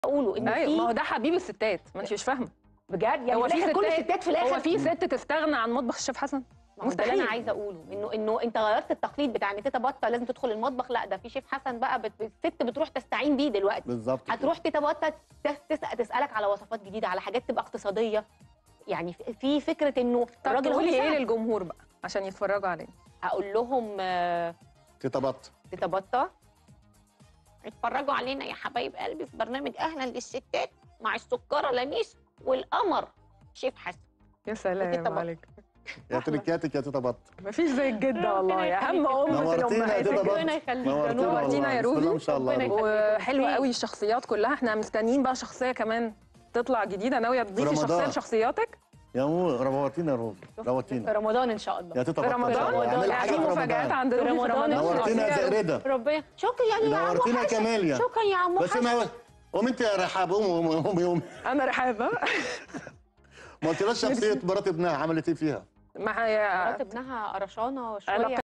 اقوله ان ايوه ما هو في ده حبيب الستات ما انت مش فاهمه بجد يعني هو في في الآخر كل ستات- الستات في الاخر هو في ست تستغنى عن مطبخ الشيف حسن ما هو ده اللي انا مستحيل. عايزه اقوله انه انه انت غيرت التقليد بتاع ان تيتا بطه لازم تدخل المطبخ لا ده في شيف حسن بقى بت... الست بتروح تستعين بيه دلوقتي بالظبط كده. هتروح تيتا بطه تس- تسأل تسالك على وصفات جديده على حاجات تبقى اقتصاديه يعني في- في فكره انه طب الراجل هو تقولي ايه بيساعد. للجمهور بقى عشان يتفرجوا علينا اقول لهم آه، تيتا بط تيتا بطه اتفرجوا علينا يا حبايب قلبي في برنامج اهلا للستات مع السكره لميس والقمر شيف حسن يا وتيتا سلام بط. عليك يا تركاتك يا تيتا بط مفيش زي الجده والله يا اهم ام في نورتينا يا تيتا الامهات بط ربنا يخليك. نورتينا نورتينا يا والله. بسم الله روبي. ما شاء الله ربنا روبي. يخليك. وحلوه قوي الشخصيات كلها احنا مستنيين بقى شخصيه كمان تطلع جديده ناويه تضيفي رمضان. شخصيه لشخصياتك يا مو روتينا يا روبي روتينا في رمضان ان شاء الله يا تيتا في بط إن شاء الله. رمضان اعملي يعني حاجه في في مفاجآت رمضان عند روبي في رمضان. رمضان نورتينا يا زئرده ربنا شكرا يعني يا عمو نورتينا حسن. كماليا شكرا يا عمو بس حسن ما قوم انت يا رحاب قوم قوم قوم قوم انا رحابه ما قلتلاش شخصيه مرات ابنها عملت ايه فيها ما هي مرات ابنها قرشانه شويه علاقة